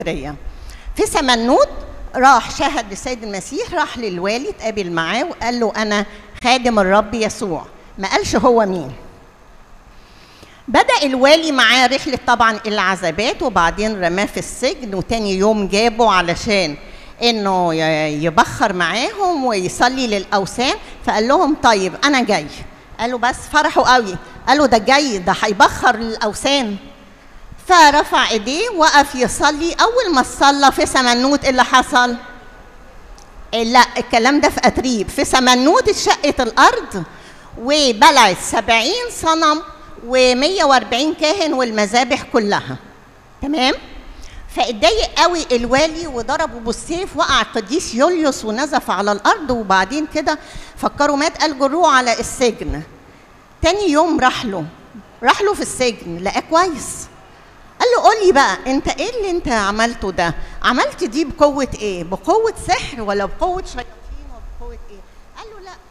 اسكندريه في سمنوت راح شهد للسيد المسيح راح للوالي اتقابل معاه وقال له انا خادم الرب يسوع ما قالش هو مين بدأ الوالي معاه رحلة طبعا العذابات وبعدين رماه في السجن وتاني يوم جابه علشان انه ي- يبخر معاهم ويصلي للاوثان فقال لهم طيب انا جاي قالوا بس فرحوا قوي قالوا ده جاي ده هيبخر للاوثان فرفع ايديه وقف يصلي اول ما صلى في سمنوت إيه اللي حصل لا الكلام ده في أتريب في سمنوت اتشقت الأرض وبلعت سبعين صنم و140 كاهن والمذابح كلها تمام فاتضايق قوي الوالي وضربه بالسيف وقع القديس يوليوس ونزف على الارض وبعدين كده فكروا مات قال جروه على السجن تاني يوم راح له راح له في السجن لقاه كويس قال له قول لي بقى انت ايه اللي انت عملته ده عملت دي بقوه ايه بقوه سحر ولا بقوه شياطين ولا بقوه ايه قال له لا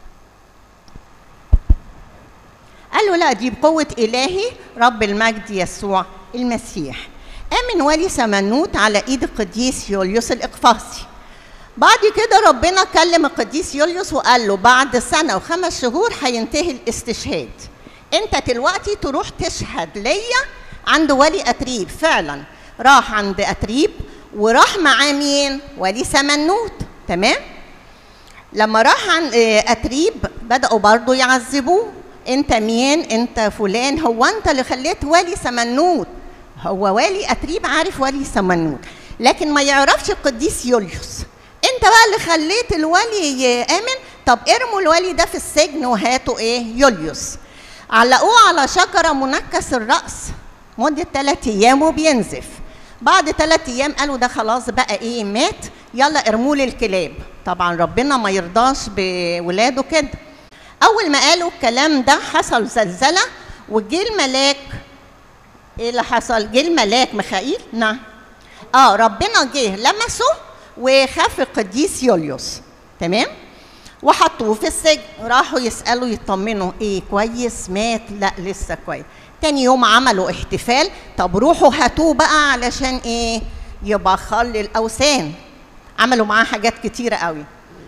قال له لا دي بقوه الهي رب المجد يسوع المسيح امن والي سمنوت على ايد القديس يوليوس الاقفاصي بعد كده ربنا كلم القديس يوليوس وقال له بعد سنه وخمس شهور هينتهي الاستشهاد انت دلوقتي تروح تشهد ليا عند ولي اتريب فعلا راح عند اتريب وراح معاه مين ولي سمنوت تمام لما راح عن آه، اتريب بداوا برضه يعذبوه انت مين انت فلان هو انت اللي خليت والي سمنوت هو والي اتريب عارف والي سمنوت لكن ما يعرفش القديس يوليوس انت بقى اللي خليت الولي يامن طب ارموا الولي ده في السجن وهاتوا ايه يوليوس علقوه على شجره منكس الراس مده ثلاث ايام وبينزف بعد ثلاث ايام قالوا ده خلاص بقى ايه مات يلا ارموه للكلاب طبعا ربنا ما يرضاش بولاده كده اول ما قالوا الكلام ده حصل زلزله وجه الملاك ايه اللي حصل جه الملاك ميخائيل نعم اه ربنا جه لمسه وخاف القديس يوليوس تمام وحطوه في السجن راحوا يسالوا يطمنوا ايه كويس مات لا لسه كويس تاني يوم عملوا احتفال طب روحوا هاتوه بقى علشان ايه يبخر للاوثان عملوا معاه حاجات كتيره قوي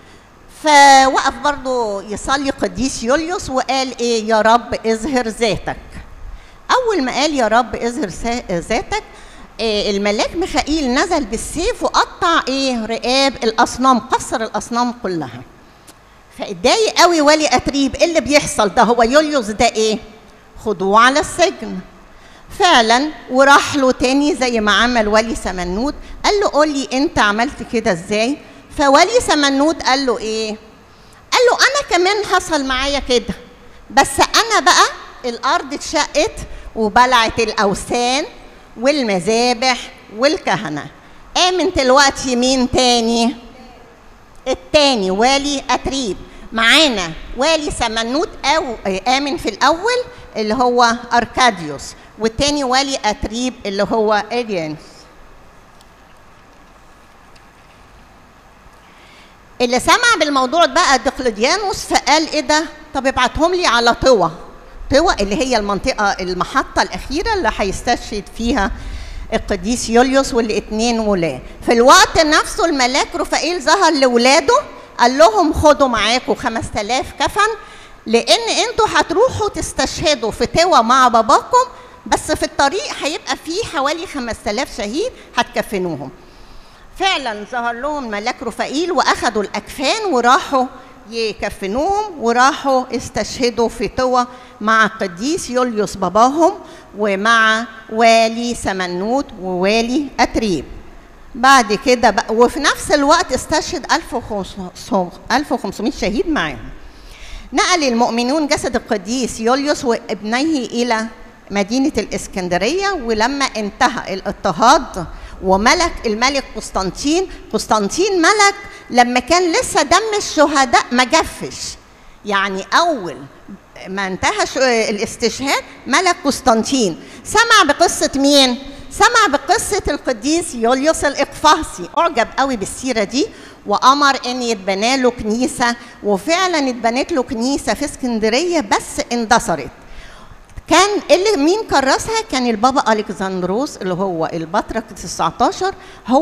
فوقف برضه يصلي قديس يوليوس وقال ايه يا رب اظهر ذاتك اول ما قال يا رب اظهر سا- ذاتك إيه الملاك ميخائيل نزل بالسيف وقطع ايه رقاب الاصنام كسر الاصنام كلها فاتضايق قوي ولي اتريب ايه اللي بيحصل ده هو يوليوس ده ايه خدوه على السجن فعلا وراح له تاني زي ما عمل ولي سمنوت قال له قول لي انت عملت كده ازاي فولي سمنوت قال له ايه قال له انا كمان حصل معايا كده بس انا بقى الارض اتشقت وبلعت الاوثان والمذابح والكهنه امن دلوقتي مين تاني التاني والي اتريب معانا والي سمنوت او امن في الاول اللي هو اركاديوس والتاني والي اتريب اللي هو اريانس اللي سمع بالموضوع بقى دقلديانوس فقال ايه ده طب ابعتهم لي على طوى طوى اللي هي المنطقه المحطه الاخيره اللي هيستشهد فيها القديس يوليوس والاثنين ولاه في الوقت نفسه الملاك رفائيل ظهر لاولاده قال لهم خدوا معاكم 5000 كفن لان انتوا هتروحوا تستشهدوا في توى مع باباكم بس في الطريق هيبقى فيه حوالي 5000 شهيد هتكفنوهم فعلا ظهر لهم ملاك رفائيل واخدوا الاكفان وراحوا يكفنوهم وراحوا استشهدوا في طوى مع القديس يوليوس باباهم ومع والي سمنوت ووالي اتريب بعد كده بقى وفي نفس الوقت استشهد 1500 شهيد معاهم نقل المؤمنون جسد القديس يوليوس وابنيه الى مدينه الاسكندريه ولما انتهى الاضطهاد وملك الملك قسطنطين قسطنطين ملك لما كان لسه دم الشهداء ما جفش يعني اول ما انتهى شو- الاستشهاد ملك قسطنطين سمع بقصه مين سمع بقصه القديس يوليوس الاقفاصي اعجب قوي بالسيره دي وامر ان يتبنى له كنيسه وفعلا اتبنت له كنيسه في اسكندريه بس اندثرت كان اللي مين كرسها كان البابا الكسندروس اللي هو البطرك 19 هو